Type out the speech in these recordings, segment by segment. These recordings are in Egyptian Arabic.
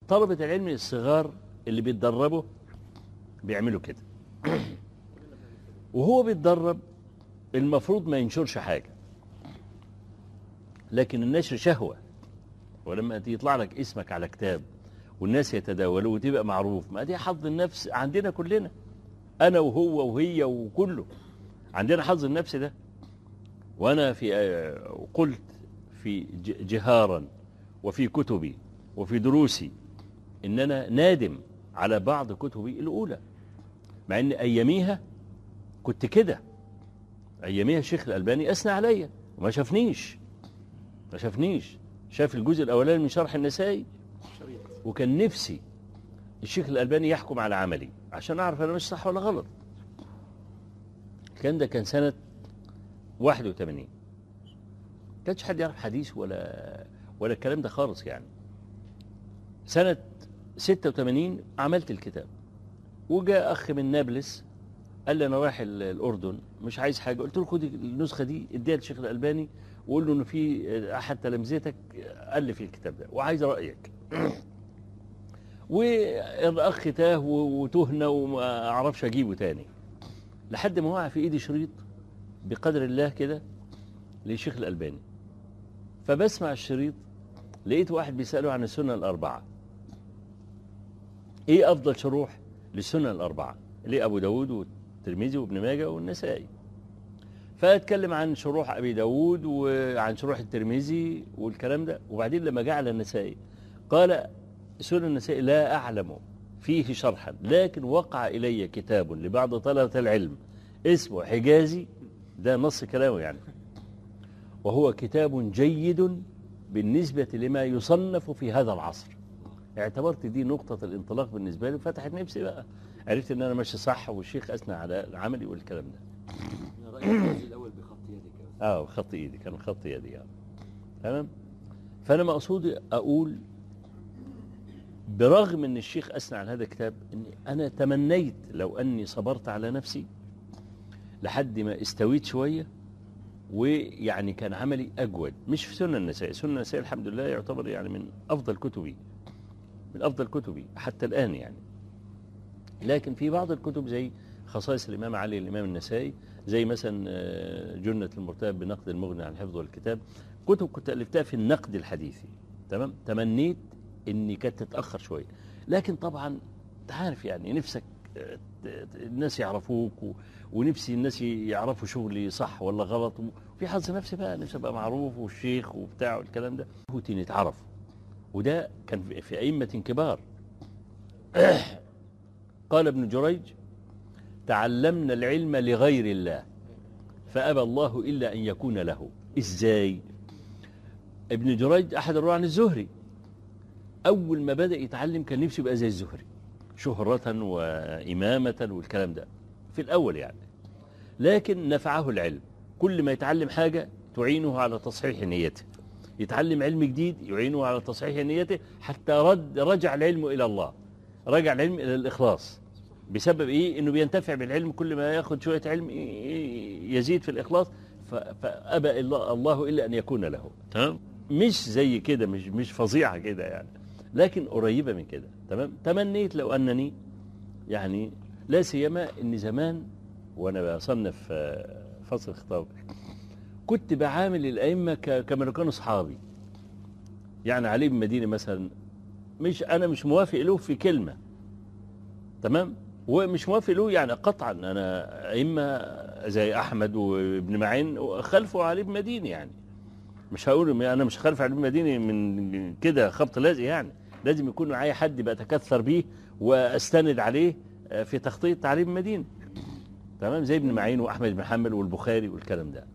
طلبة العلم الصغار اللي بيتدربوا بيعملوا كده وهو بيتدرب المفروض ما ينشرش حاجة لكن النشر شهوة ولما يطلع لك اسمك على كتاب والناس يتداولوه وتبقى معروف ما دي حظ النفس عندنا كلنا أنا وهو وهي وكله عندنا حظ النفس ده وأنا في آه، قلت في ج- جهارا وفي كتبي وفي دروسي إن أنا نادم على بعض كتبي الأولى مع إن أياميها كنت كده أياميها الشيخ الألباني أثنى عليا وما شافنيش ما شافنيش شاف الجزء الأولاني من شرح النسائي وكان نفسي الشيخ الألباني يحكم على عملي عشان أعرف أنا مش صح ولا غلط الكلام ده كان سنة 81 كانش حد يعرف حديث ولا ولا الكلام ده خالص يعني سنة 86 عملت الكتاب وجاء أخ من نابلس قال لي أنا رايح ال- الأردن مش عايز حاجة قلت له خد النسخة دي اديها للشيخ الألباني وقول له إنه في أحد تلامذتك ألف الكتاب ده وعايز رأيك والأخ تاه و- وتهنا وما أعرفش أجيبه تاني لحد ما وقع في إيدي شريط بقدر الله كده للشيخ الألباني فبسمع الشريط لقيت واحد بيسأله عن السنة الأربعة إيه أفضل شروح للسنة الأربعة اللي أبو داود والترمذي وابن ماجه والنسائي فأتكلم عن شروح أبي داود وعن شروح الترمذي والكلام ده وبعدين لما جاء على النسائي قال سنن النسائي لا أعلم فيه شرحا لكن وقع إلي كتاب لبعض طلبة العلم اسمه حجازي ده نص كلامه يعني وهو كتاب جيد بالنسبة لما يصنف في هذا العصر اعتبرت دي نقطة الانطلاق بالنسبة لي فتحت نفسي بقى عرفت ان انا ماشي صح والشيخ اثنى على عملي والكلام ده أنا رأيي الجزء الأول بخط يدك اه خط ايدي كان خط يدي يعني. تمام فانا مقصودي اقول برغم ان الشيخ اثنى على هذا الكتاب اني انا تمنيت لو اني صبرت على نفسي لحد ما استويت شويه ويعني كان عملي اجود مش في سنن النسائي سنن النسائي الحمد لله يعتبر يعني من افضل كتبي من افضل كتبي حتى الان يعني لكن في بعض الكتب زي خصائص الامام علي الامام النسائي زي مثلا آه، جنة المرتاب بنقد المغني عن الحفظ والكتاب كتب كنت ألفتها في النقد الحديثي تمام تمنيت إني كانت تتأخر شوية لكن طبعا أنت عارف يعني نفسك آه، ت- ت- الناس يعرفوك و- ونفسي الناس يعرفوا شغلي صح ولا غلط وفي حظ نفسي بقى نفسي ابقى معروف والشيخ وبتاع والكلام ده هوتين يتعرف وده كان في- في أئمة كبار قال ابن جريج تعلمنا العلم لغير الله فأبى الله إلا أن يكون له إزاي ابن جريج أحد الرواة عن الزهري أول ما بدأ يتعلم كان نفسه يبقى زي الزهري شهرة وإمامة والكلام ده في الأول يعني لكن نفعه العلم كل ما يتعلم حاجة تعينه على تصحيح نيته يتعلم علم جديد يعينه على تصحيح نيته حتى رد رجع العلم إلى الله رجع العلم إلى الإخلاص بسبب إيه إنه بينتفع بالعلم كل ما ياخد شوية علم يزيد في الإخلاص ف- فأبى الله الله إلا أن يكون له تمام مش زي كده مش مش فظيعة كده يعني لكن قريبة من كده تمام تمنيت لو أنني يعني لا سيما إن زمان وأنا بصنف آه، فصل الخطاب كنت بعامل الأئمة ك- كما لو كانوا أصحابي يعني علي بن مدينة مثلا مش أنا مش موافق له في كلمة تمام ومش موافق له يعني قطعا أنا أئمة زي أحمد وابن معين خلفوا علي بن مدينة يعني مش هقول أنا مش خلف علي بن مدينة من كده خبط لازق يعني لازم يكون معايا حد بتكثر بيه واستند عليه في تخطيط تعليم المدينة تمام زي ابن معين واحمد بن حنبل والبخاري والكلام ده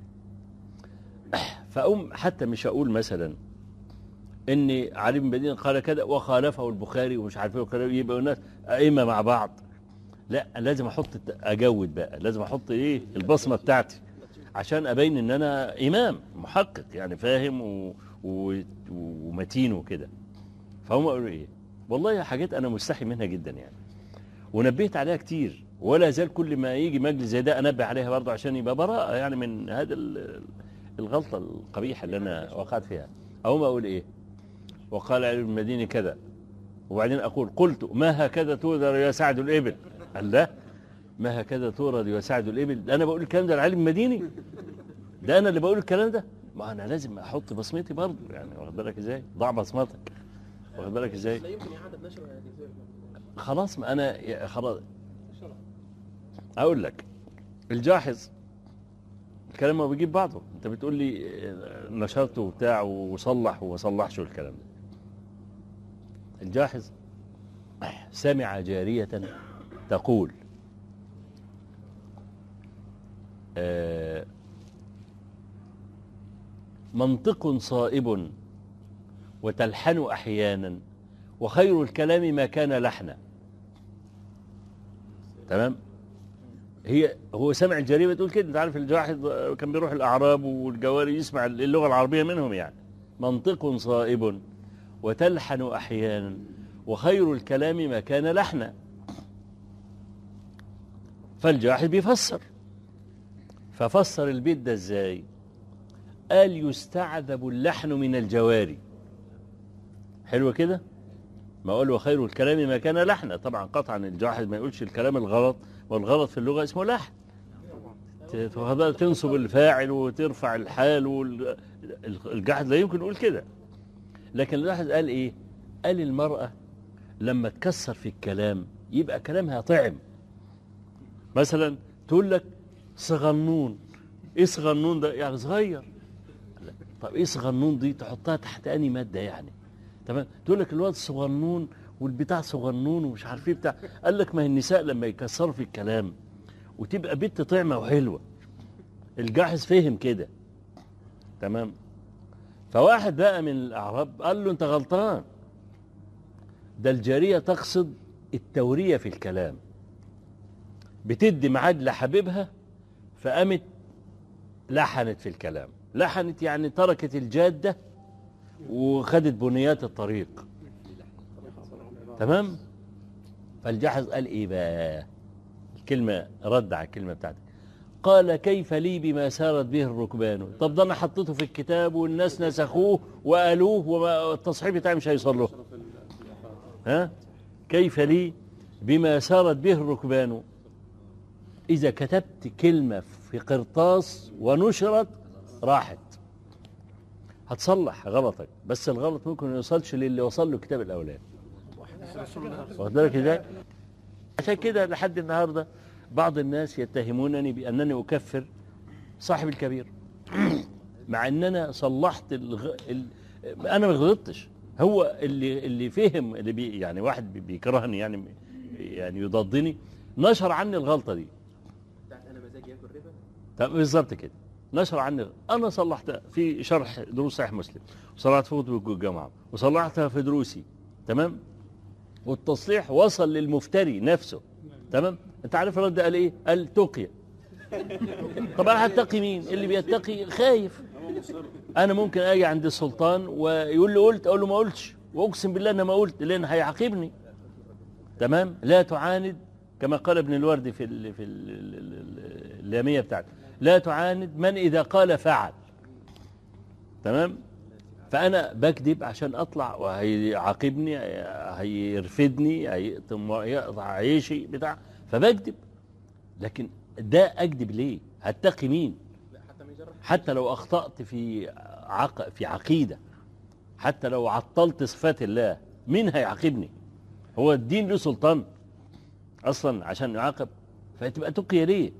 فأقوم حتى مش هقول مثلا ان علي بن مدينة قال كذا وخالفه البخاري ومش عارف ايه وكذا يبقى الناس ائمه مع بعض لا لازم احط اجود بقى لازم احط ايه البصمه بتاعتي عشان ابين ان انا امام محقق يعني فاهم و... و... ومتين وكده فهم قالوا ايه والله حاجات انا مستحي منها جدا يعني ونبهت عليها كتير ولا زال كل ما يجي مجلس زي ده انبه عليها برضه عشان يبقى براءه يعني من هذا ال- الغلطه القبيحه اللي انا وقعت فيها او ما اقول ايه وقال علي بن المديني كذا وبعدين أقول قلت ما هكذا تودر يا سعد الإبل قال لا ما هكذا تورد يا سعد الإبل ده أنا بقول الكلام ده العالم المديني ده أنا اللي بقول الكلام ده ما أنا لازم أحط بصمتي برضه يعني واخد بالك إزاي ضع بصمتك واخد بالك إزاي لا يمكن إعادة نشر هذه الزيارة. خلاص ما أنا يا- خلاص أقول لك الجاحظ الكلام ما بيجيب بعضه انت بتقول لي اه، نشرته وبتاع وصلح وما صلحش والكلام ده الجاحظ سمع جارية تقول آه، منطق صائب وتلحن أحيانا وخير الكلام ما كان لحنا تمام هي هو سمع الجريمه تقول كده انت عارف الواحد كان بيروح الاعراب والجواري يسمع اللغه العربيه منهم يعني منطق صائب وتلحن احيانا وخير الكلام ما كان لحنا فالجاحد بيفسر ففسر البيت ده ازاي قال يستعذب اللحن من الجواري حلو كده ما قال وخير الكلام ما كان لحنا طبعا قطعا الجاحد ما يقولش الكلام الغلط والغلط في اللغة اسمه لحن ت- وهذا تنصب الفاعل وترفع الحال وال- الجاحد لا يمكن يقول كده لكن الواحد قال ايه قال المرأة لما تكسر في الكلام يبقى كلامها طعم مثلا تقول لك صغنون ايه صغنون ده يعني صغير لا. طب ايه صغنون دي تحطها تحت اني ماده يعني تمام تقول لك الواد صغنون والبتاع صغنون ومش عارف ايه بتاع قال لك ما هي النساء لما يكسروا في الكلام وتبقى بنت طعمه وحلوه الجاحظ فهم كده تمام فواحد بقى من الاعراب قال له انت غلطان ده الجاريه تقصد التوريه في الكلام بتدي ميعاد لحبيبها فقامت لحنت في الكلام لحنت يعني تركت الجاده وخدت بنيات الطريق تمام فالجحظ قال ايه بقى الكلمة رد على الكلمة بتاعتي قال كيف لي بما سارت به الركبان طب ده انا حطيته في الكتاب والناس نسخوه وقالوه والتصحيح بتاعي مش هيوصل له ها كيف لي بما سارت به الركبان اذا كتبت كلمة في قرطاس ونشرت راحت هتصلح غلطك بس الغلط ممكن ما يوصلش للي وصل له الكتاب الاولاني واخد بالك ازاي عشان كده لحد النهارده بعض الناس يتهمونني بانني اكفر صاحب الكبير مع ان انا صلحت الغ... ال... انا ما غلطتش هو اللي اللي فهم اللي بي... يعني واحد بي- بيكرهني يعني يعني يضادني نشر عني الغلطه دي بتاعت أنا مزاجي ياكل ربا طب بالظبط كده نشر عني انا صلحتها في شرح دروس صحيح مسلم وصلحت في خطبه الجامعه وصلحتها في دروسي تمام والتصليح وصل للمفتري نفسه تمام انت عارف الرد قال ايه قال تقي طب انا هتقي مين اللي بيتقي خايف انا ممكن اجي عند السلطان ويقول لي قلت اقول له ما قلتش واقسم بالله انا ما قلت لان هيعاقبني تمام لا تعاند كما قال ابن الوردي في ال في ال اللاميه بتاعته لا تعاند من اذا قال فعل تمام فانا بكذب عشان اطلع وهيعاقبني هيرفدني هيقطم يقطع عيشي بتاع فبكذب لكن ده اكذب ليه هتقي مين لا حتى ما يجرح حتى لو اخطات في عق... في عقيده حتى لو عطلت صفات الله مين هيعاقبني هو الدين له سلطان اصلا عشان يعاقب فتبقى تقي ليه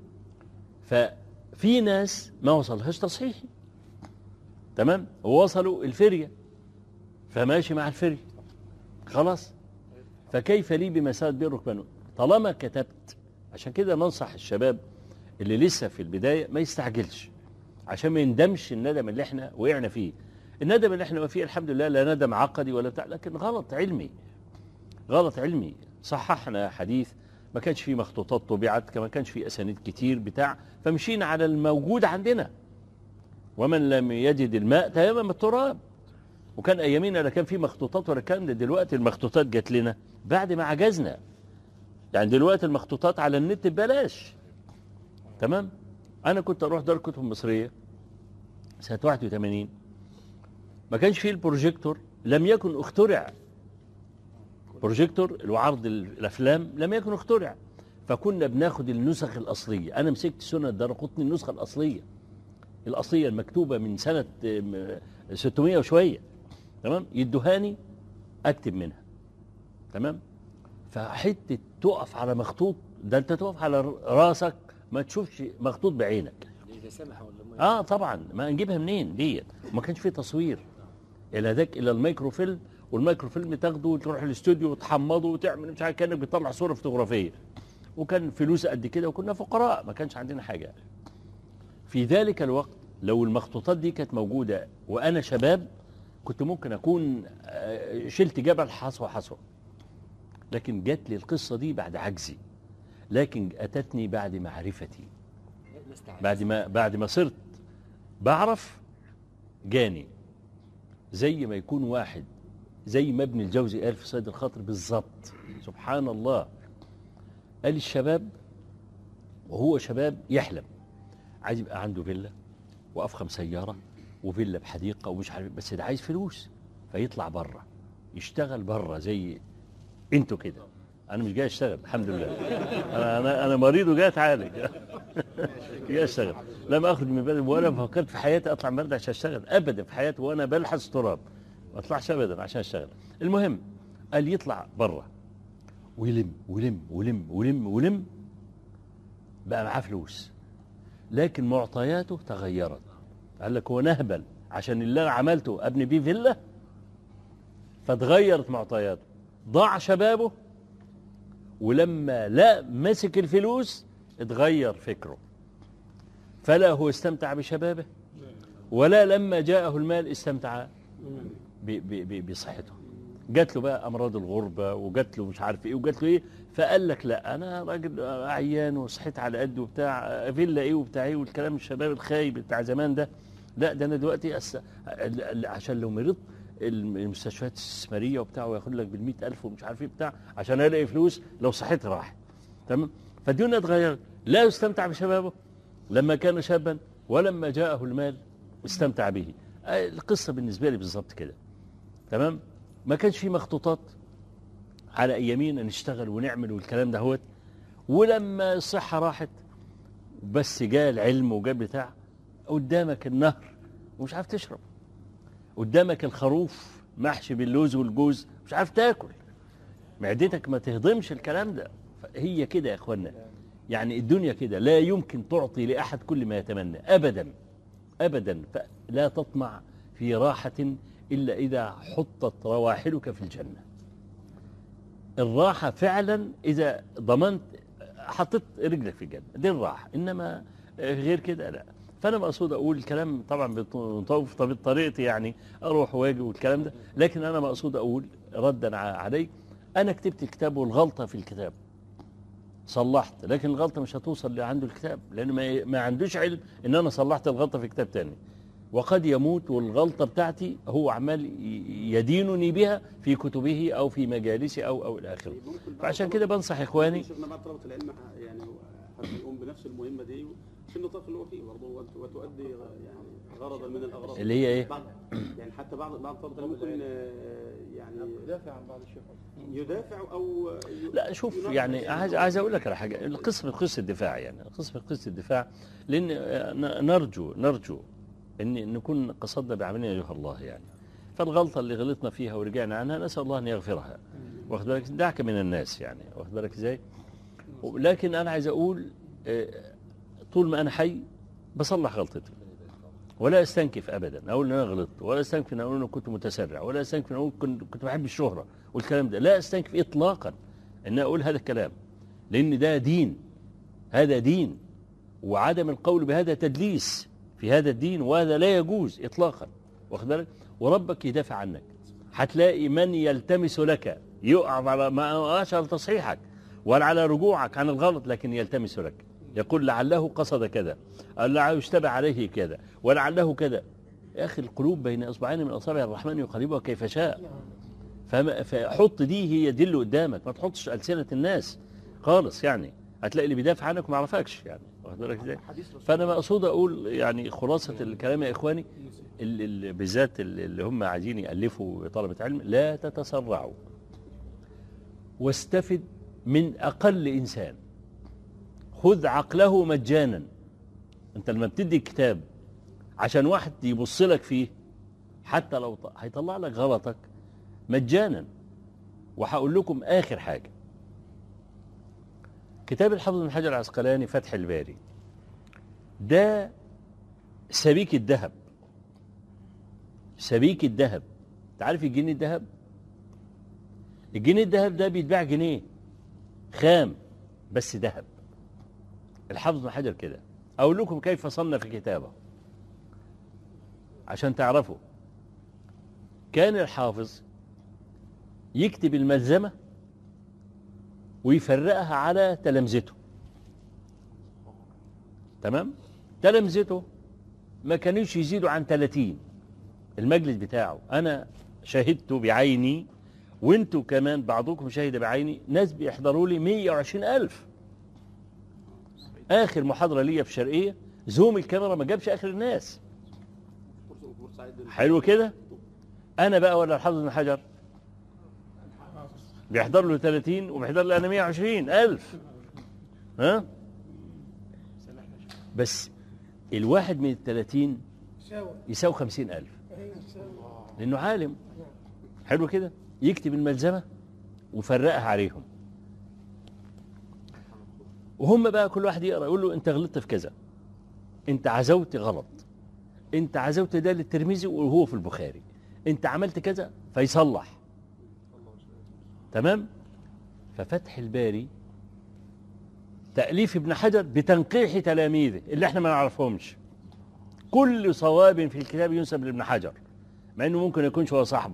ففي ناس ما وصلهاش تصحيحي تمام ووصلوا الفريه فماشي مع الفريه خلاص فكيف لي بمساد بين ركبانه طالما كتبت عشان كده ننصح الشباب اللي لسه في البدايه ما يستعجلش عشان ما يندمش الندم اللي احنا وقعنا فيه الندم اللي احنا فيه الحمد لله لا ندم عقدي ولا بتاع لكن غلط علمي غلط علمي صححنا حديث ما كانش فيه مخطوطات طبعت ما كانش فيه اسانيد كتير بتاع فمشينا على الموجود عندنا ومن لم يجد الماء تيمم التراب وكان ايامينا لا كان في مخطوطات ولا كان ده دلوقتي المخطوطات جات لنا بعد ما عجزنا يعني دلوقتي المخطوطات على النت ببلاش تمام انا كنت اروح دار الكتب المصريه سنه 81 ما كانش فيه البروجيكتور لم يكن اخترع بروجيكتور وعرض الافلام لم يكن اخترع فكنا بناخد النسخ الاصليه انا مسكت سنه الدرقطني النسخه الاصليه الاصليه المكتوبه من سنه آم، 600 وشويه تمام يدوهاني اكتب منها تمام فحته تقف على مخطوط ده انت تقف على راسك ما تشوفش مخطوط بعينك اذا سمح ولا ما اه طبعا ما نجيبها منين ديت وما كانش فيه تصوير الى ذاك الى الميكروفيلم والميكروفيلم تاخده وتروح الاستوديو وتحمضه وتعمل مش عارف كانك بتطلع صوره فوتوغرافيه وكان فلوس قد كده وكنا فقراء ما كانش عندنا حاجه في ذلك الوقت لو المخطوطات دي كانت موجوده وانا شباب كنت ممكن اكون آه، شلت جبل حصوه حصوه لكن جات لي القصه دي بعد عجزي لكن اتتني بعد معرفتي لست عارف. بعد ما بعد ما صرت بعرف جاني زي ما يكون واحد زي ما ابن الجوزي قال في صيد الخاطر بالظبط سبحان الله قال الشباب وهو شباب يحلم عايز يبقى عنده فيلا وافخم سياره وفيلا بحديقه ومش عارف بس ده عايز فلوس فيطلع بره يشتغل بره زي انتوا كده انا مش جاي اشتغل الحمد لله انا انا انا مريض وجاي اتعالج جاي اشتغل لم اخرج من بلد ولا فكرت في حياتي اطلع من بلد عشان اشتغل ابدا في حياتي وانا بلحس تراب ما اطلعش ابدا عشان اشتغل المهم قال يطلع بره ويلم ويلم ويلم ويلم ويلم بقى معاه فلوس لكن معطياته تغيرت قال لك هو نهبل عشان اللي انا عملته ابني بيه فيلا فتغيرت معطياته ضاع شبابه ولما لا مسك الفلوس اتغير فكره فلا هو استمتع بشبابه ولا لما جاءه المال استمتع ب- ب- ب- بصحته جات له بقى امراض الغربه وجات له مش عارف ايه وجات له ايه فقال لك لا انا راجل عيان وصحيت على قد وبتاع فيلا ايه وبتاع ايه والكلام الشباب الخايب بتاع زمان ده لا ده انا دلوقتي أس... ال- ال- عشان لو مرضت المستشفيات الاستثماريه وبتاع وياخد لك بال ألف ومش عارف ايه بتاع عشان الاقي فلوس لو صحتي راحت تمام فالدنيا اتغيرت لا يستمتع بشبابه لما كان شابا ولما جاءه المال استمتع به آه، القصه بالنسبه لي بالظبط كده تمام ما كانش في مخطوطات على ايامينا نشتغل ونعمل والكلام ده هوت ولما الصحه راحت بس جاء العلم وجاء بتاع قدامك النهر ومش عارف تشرب قدامك الخروف محشي باللوز والجوز مش عارف تاكل معدتك ما تهضمش الكلام ده هي كده يا اخوانا يعني الدنيا كده لا يمكن تعطي لاحد كل ما يتمنى ابدا ابدا فلا تطمع في راحه الا اذا حطت رواحلك في الجنه الراحه فعلا اذا ضمنت حطيت رجلك في الجنه دي الراحه انما غير كده لا فانا مقصود اقول الكلام طبعا بطوف طب طريقتي يعني اروح واجي والكلام ده لكن انا مقصود اقول ردا ع- عليك انا كتبت الكتاب والغلطه في الكتاب صلحت لكن الغلطه مش هتوصل اللي عنده الكتاب لانه ما, ما عندوش علم ان انا صلحت الغلطه في كتاب تاني وقد يموت والغلطه بتاعتي هو عمال ي- يدينني بها في كتبه او في مجالسه او او الى اخره ممكن بعض فعشان طلبة- كده بنصح اخواني شفنا بعض طلبة العلم يعني حد يقوم بنفس المهمة دي في النطاق اللي هو فيه برضه وت- وتؤدي يعني غرضا من الأغراض اللي هي ايه؟ بعض يعني حتى بعض بعض طلبة العلم ممكن آه، يعني يدافع عن بعض الشيوخ يدافع أو ي- لا شوف يناقش يعني عايز عايز اقول لك على حاجه القسم قصه الدفاع يعني القسم قصه الدفاع لان ن- نرجو نرجو ان نكون قصدنا بعملنا ايها الله يعني فالغلطه اللي غلطنا فيها ورجعنا عنها نسال الله ان يغفرها واخد بالك دعك من الناس يعني واخد بالك ازاي لكن انا عايز اقول آه، طول ما انا حي بصلح غلطتي ولا استنكف ابدا اقول ان انا غلطت ولا استنكف ان اقول ان كنت متسرع ولا استنكف ان اقول كنت كنت بحب الشهره والكلام ده لا استنكف اطلاقا ان اقول هذا الكلام لان ده دين هذا دين وعدم القول بهذا تدليس في هذا الدين وهذا لا يجوز اطلاقا واخد بالك وربك يدافع عنك هتلاقي من يلتمس لك يقع على ما وقعش على تصحيحك ولا على رجوعك عن الغلط لكن يلتمس لك يقول لعله قصد كذا أو لعله اشتبه عليه كذا ولعله كذا يا أخي القلوب بين أصبعين من أصابع الرحمن يقلبها كيف شاء فما- فحط دي هي دي اللي قدامك ما تحطش ألسنة الناس خالص يعني هتلاقي اللي بيدافع عنك ما عرفكش يعني واخد بالك ازاي فانا مقصود اقول يعني خلاصه الكلام يا اخواني ال- ال- بالذات ال- اللي هم عايزين يالفوا طلبه علم لا تتسرعوا واستفد من أقل إنسان خذ عقله مجانا أنت لما بتدي كتاب عشان واحد يبص لك فيه حتى لو ط- هيطلع لك غلطك مجانا وهقول لكم آخر حاجة كتاب الحافظ بن حجر العسقلاني فتح الباري ده سبيك الذهب سبيك الذهب انت عارف الجنيه الذهب الجنيه الذهب ده بيتباع جنيه خام بس ذهب الحافظ بن حجر كده اقول لكم كيف صنف كتابه عشان تعرفوا كان الحافظ يكتب الملزمه ويفرقها على تلامذته تمام تلامذته ما كانوش يزيدوا عن 30 المجلس بتاعه انا شهدت بعيني وانتوا كمان بعضكم شهد بعيني ناس بيحضروا لي 120 ألف آخر محاضرة ليا في الشرقية زوم الكاميرا ما جابش آخر الناس بورسعيد حلو كده أنا بقى ولا الحافظ بن حجر بيحضر له 30 وبيحضر لي أنا 120 ألف ها بس الواحد من الثلاثين يساوي خمسين ألف لأنه عالم حلو كده يكتب الملزمة ويفرقها عليهم وهم بقى كل واحد يقرأ يقول له أنت غلطت في كذا أنت عزوت غلط أنت عزوت ده للترمذي وهو في البخاري أنت عملت كذا فيصلح تمام ففتح الباري تأليف ابن حجر بتنقيح تلاميذه اللي احنا ما نعرفهمش كل صواب في الكتاب ينسب لابن حجر مع انه ممكن يكونش هو صاحبه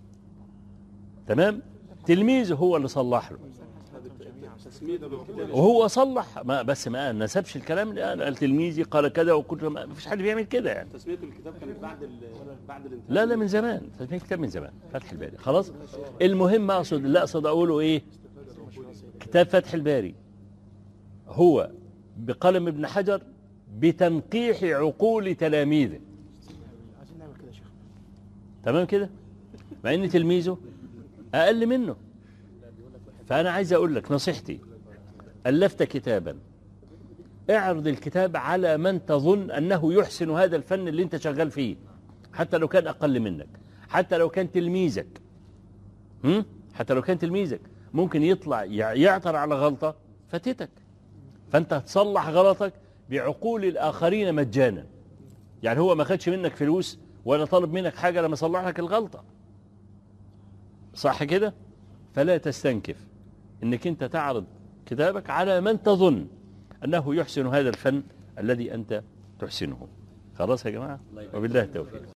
تمام تلميذه هو اللي صلح له تسمية بالكتاب وهو صلح ما بس ما نسبش الكلام اللي قال تلميذي قال كذا وكنت ما فيش حد بيعمل كده يعني تسمية الكتاب كانت بعد ال بعد الانتهاء لا لا من زمان تسمية كتاب من زمان فتح الباري خلاص المهم اقصد لا اقصد اقوله ايه كتاب فتح الباري هو بقلم ابن حجر بتنقيح عقول تلاميذه عايزين نعمل كده يا شيخ تمام كده مع ان تلميذه اقل منه فانا عايز اقول لك نصيحتي الفت كتابا اعرض الكتاب على من تظن انه يحسن هذا الفن اللي انت شغال فيه حتى لو كان اقل منك حتى لو كان تلميذك هم؟ حتى لو كان تلميذك ممكن يطلع يع- يعثر على غلطه فاتتك فانت هتصلح غلطك بعقول الاخرين مجانا يعني هو ما خدش منك فلوس ولا طلب منك حاجه لما صلح لك الغلطه صح كده فلا تستنكف انك انت تعرض كتابك على من تظن انه يحسن هذا الفن الذي انت تحسنه خلاص يا جماعه وبالله التوفيق